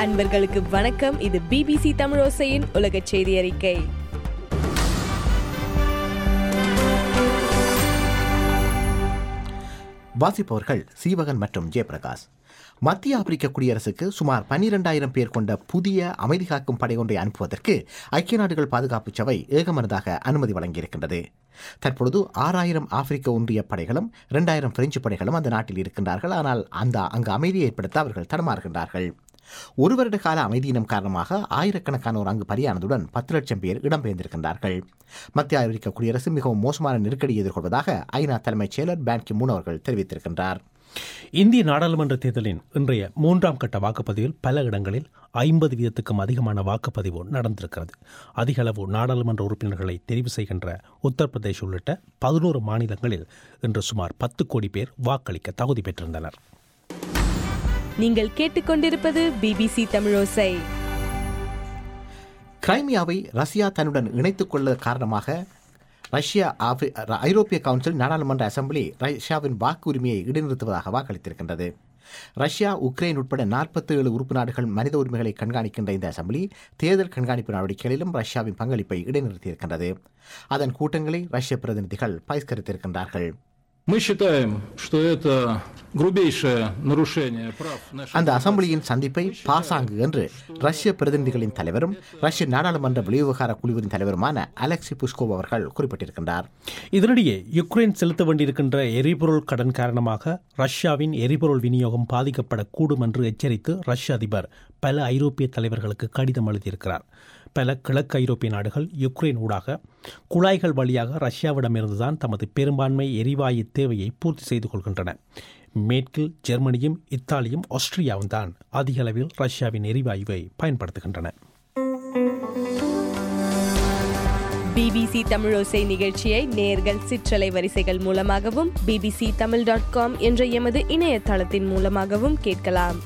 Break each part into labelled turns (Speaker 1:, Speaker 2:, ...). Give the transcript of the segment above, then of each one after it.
Speaker 1: அன்பர்களுக்கு வணக்கம் இது பிபிசி தமிழோசையின் உலக செய்தி அறிக்கை
Speaker 2: வாசிப்பவர்கள் சீவகன் மற்றும் ஜெயபிரகாஷ் மத்திய ஆப்பிரிக்க குடியரசுக்கு சுமார் பன்னிரெண்டாயிரம் பேர் கொண்ட புதிய அமைதி காக்கும் படை ஒன்றை அனுப்புவதற்கு ஐக்கிய நாடுகள் பாதுகாப்பு சபை ஏகமனதாக அனுமதி வழங்கியிருக்கின்றது தற்பொழுது ஆறாயிரம் ஆப்பிரிக்க ஒன்றிய படைகளும் இரண்டாயிரம் பிரெஞ்சு படைகளும் அந்த நாட்டில் இருக்கின்றார்கள் ஆனால் அந்த அங்கு அமைதியை ஏற்படுத்த அவர்கள் தடுமாறுகின்றார்கள் ஒரு வருட கால அமைதியினம் காரணமாக ஆயிரக்கணக்கானோர் அங்கு பலியானதுடன் பத்து லட்சம் பேர் இடம்பெயர்ந்திருக்கின்றார்கள் மத்திய ஆப்பிரிக்க குடியரசு மிகவும் மோசமான நெருக்கடியை எதிர்கொள்வதாக ஐநா தலைமைச் செயலர் பேன் கி மூன் அவர்கள் தெரிவித்திருக்கின்றார்
Speaker 3: இந்திய நாடாளுமன்ற தேர்தலின் இன்றைய மூன்றாம் கட்ட வாக்குப்பதிவில் பல இடங்களில் ஐம்பது வீதத்துக்கும் அதிகமான வாக்குப்பதிவு நடந்திருக்கிறது அதிக அளவு நாடாளுமன்ற உறுப்பினர்களை தெரிவு செய்கின்ற உத்தரப்பிரதேஷ் உள்ளிட்ட பதினோரு மாநிலங்களில் இன்று சுமார் பத்து கோடி பேர் வாக்களிக்க தகுதி பெற்றிருந்தனர்
Speaker 1: நீங்கள் கேட்டுக்கொண்டிருப்பது பிபிசி தமிழோசை
Speaker 2: கிரைமியாவை ரஷ்யா தன்னுடன் இணைத்துக் கொள்ள காரணமாக ரஷ்யா ஆப்ரி- ஐரோப்பிய கவுன்சில் நாடாளுமன்ற அசெம்பிளி ரஷ்யாவின் வாக்கு உரிமையை இடைநிறுத்துவதாக வாக்களித்திருக்கின்றது ரஷ்யா உக்ரைன் உட்பட 47 உறுப்பு நாடுகள் மனித உரிமைகளை கண்காணிக்கின்ற இந்த அசெம்பிளி தேர்தல் கண்காணிப்பு நடவடிக்கைகளிலும் ரஷ்யாவின் பங்களிப்பை இடைநிறுத்தியிருக்கின்றது அதன் கூட்டங்களை ரஷ்ய பிரதிநிதிகள் பகிஷ்கரித்திருக்கின்றார்கள்
Speaker 4: Мы считаем, что это грубейшее нарушение прав наших
Speaker 2: அந்த அசெம்பிளியின் சந்திப்பை பாசாங்கு என்று ரஷ்ய பிரதிநிதிகளின் தலைவரும் ரஷ்ய நாடாளுமன்ற வெளிவிவகார குழுவின் தலைவருமான அலெக்சி புஷ்கோவ் அவர்கள் குறிப்பிட்டிருக்கின்றார்
Speaker 3: இதனிடையே யுக்ரைன் செலுத்த வேண்டியிருக்கின்ற எரிபொருள் கடன் காரணமாக ரஷ்யாவின் எரிபொருள் விநியோகம் பாதிக்கப்படக்கூடும் என்று எச்சரித்து ரஷ்ய அதிபர் பல ஐரோப்பிய தலைவர்களுக்கு கடிதம் எழுதியிருக்கிறார் பல கிழக்கு ஐரோப்பிய நாடுகள் யுக்ரைன் ஊடாக குழாய்கள் வழியாக ரஷ்யாவிடமிருந்துதான் தமது பெரும்பான்மை எரிவாயு தேவையை பூர்த்தி செய்து கொள்கின்றன மேற்கில் ஜெர்மனியும் இத்தாலியும் ஆஸ்திரியாவும் தான் அதிக அளவில் ரஷ்யாவின் எரிவாயுவை பயன்படுத்துகின்றன
Speaker 1: பிபிசி தமிழோசை நிகழ்ச்சியை நேர்கள் சிற்றலை வரிசைகள் மூலமாகவும் பிபிசி தமிழ் டாட் காம் என்ற எமது இணையதளத்தின் மூலமாகவும் கேட்கலாம்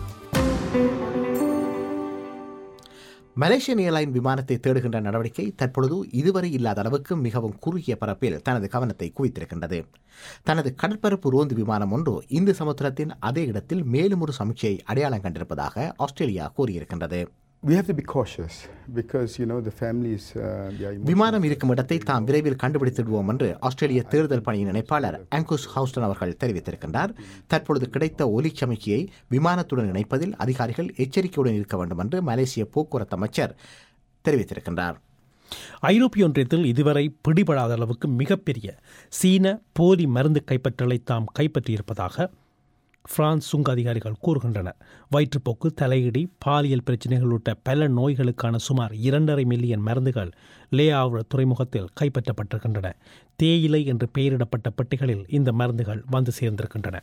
Speaker 2: மலேசியன் ஏர்லைன் விமானத்தை தேடுகின்ற நடவடிக்கை தற்பொழுது இதுவரை இல்லாத அளவுக்கு மிகவும் குறுகிய பரப்பில் தனது கவனத்தை குவித்திருக்கின்றது தனது கடற்பரப்பு ரோந்து விமானம் ஒன்று இந்து சமுத்திரத்தின் அதே இடத்தில் மேலும் ஒரு சமீட்சையை அடையாளம் கண்டிருப்பதாக ஆஸ்திரேலியா கூறியிருக்கின்றது
Speaker 5: We have to be cautious because you know the families. Uh, they are emotional.
Speaker 2: விமானம் இருக்கும் இடத்தை தாம் விரைவில் கண்டுபிடித்திடுவோம் என்று ஆஸ்திரேலிய தேர்தல் பணியின் இணைப்பாளர் ஆங்கூஸ் ஹவுஸ்டன் அவர்கள் தெரிவித்திருக்கின்றார் தற்பொழுது கிடைத்த ஒலி சமிக்கையை விமானத்துடன் இணைப்பதில் அதிகாரிகள் எச்சரிக்கையுடன் இருக்க வேண்டும் என்று மலேசிய போக்குவரத்து அமைச்சர் தெரிவித்திருக்கின்றார்
Speaker 3: ஐரோப்பிய ஒன்றியத்தில் இதுவரை பிடிபடாத அளவுக்கு மிகப்பெரிய சீன போலி மருந்து கைப்பற்றலை தாம் கைப்பற்றியிருப்பதாக பிரான்ஸ் சுங்க அதிகாரிகள் கூறுகின்றனர் வயிற்றுப்போக்கு தலையிடி பாலியல் பிரச்சினைகள் உள்ளிட்ட பல நோய்களுக்கான சுமார் இரண்டரை மில்லியன் மருந்துகள் லேஆவ் துறைமுகத்தில் கைப்பற்றப்பட்டிருக்கின்றன தேயிலை என்று பெயரிடப்பட்ட பெட்டிகளில் இந்த மருந்துகள் வந்து சேர்ந்திருக்கின்றன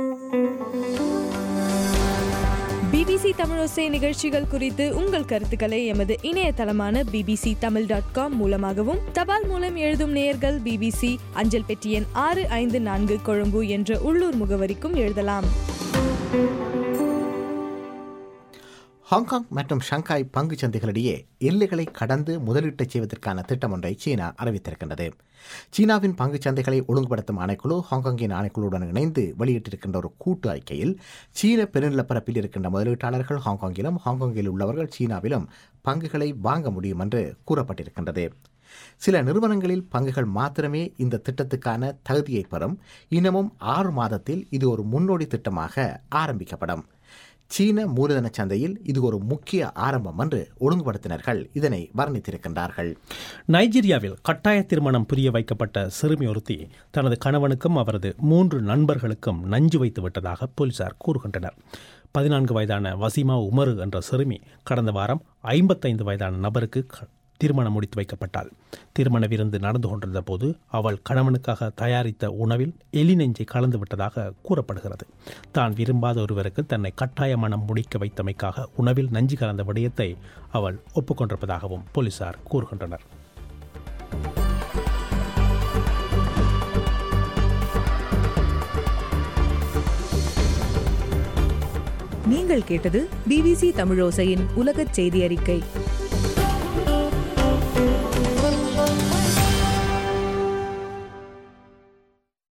Speaker 1: பிபிசி தமிழோசை நிகழ்ச்சிகள் குறித்து உங்கள் கருத்துக்களை எமது இணையதளமான பிபிசி தமிழ் டாட் காம் மூலமாகவும் தபால் மூலம் எழுதும் நேயர்கள் பிபிசி அஞ்சல் பெட்டி எண் ஆறு ஐந்து நான்கு கொழும்பு என்ற உள்ளூர் முகவரிக்கும் எழுதலாம்
Speaker 2: ஹாங்காங் மற்றும் ஷங்காய் பங்குச் சந்தைகளிடையே எல்லைகளை கடந்து முதலீட்டைச் செய்வதற்கான திட்டம் ஒன்றை சீனா அறிவித்திருக்கின்றது சீனாவின் பங்குச் சந்தைகளை ஒழுங்குபடுத்தும் ஆணைக்குழு ஹாங்காங்கின் ஆணைக்குழுவுடன் இணைந்து வெளியிட்டிருக்கின்ற ஒரு கூட்டு அறிக்கையில் சீன பெருநிலப்பரப்பில் இருக்கின்ற முதலீட்டாளர்கள் ஹாங்காங்கிலும் ஹாங்காங்கில் உள்ளவர்கள் சீனாவிலும் பங்குகளை வாங்க முடியும் என்று கூறப்பட்டிருக்கின்றது சில நிறுவனங்களில் பங்குகள் மாத்திரமே இந்த திட்டத்துக்கான தகுதியை பெறும் இன்னமும் ஆறு மாதத்தில் இது ஒரு முன்னோடி திட்டமாக ஆரம்பிக்கப்படும் சீன மூலதன சந்தையில் இது ஒரு முக்கிய ஆரம்பம் என்று ஒழுங்குபடுத்தினர்கள் இதனை வர்ணித்திருக்கின்றார்கள்
Speaker 3: நைஜீரியாவில் கட்டாய திருமணம் புரிய வைக்கப்பட்ட சிறுமி ஒருத்தி தனது கணவனுக்கும் அவரது மூன்று நண்பர்களுக்கும் நஞ்சு வைத்து விட்டதாக போலீசார் கூறுகின்றனர் பதினான்கு வயதான வசீமா உமரு என்ற சிறுமி கடந்த வாரம் ஐம்பத்தைந்து வயதான நபருக்கு க- திருமணம் முடித்து வைக்கப்பட்டாள் திருமண விருந்து நடந்து கொண்டிருந்த போது அவள் கணவனுக்காக தயாரித்த உணவில் எலி நெஞ்சை கலந்து விட்டதாக கூறப்படுகிறது தான் விரும்பாத ஒருவருக்கு தன்னை கட்டாய மனம் முடிக்க வைத்தமைக்காக உணவில் நஞ்சு கலந்த விடயத்தை அவள் ஒப்புக்கொண்டிருப்பதாகவும் போலீசார் கூறுகின்றனர்
Speaker 6: நீங்கள் கேட்டது பிபிசி தமிழோசையின் உலகச் செய்தி அறிக்கை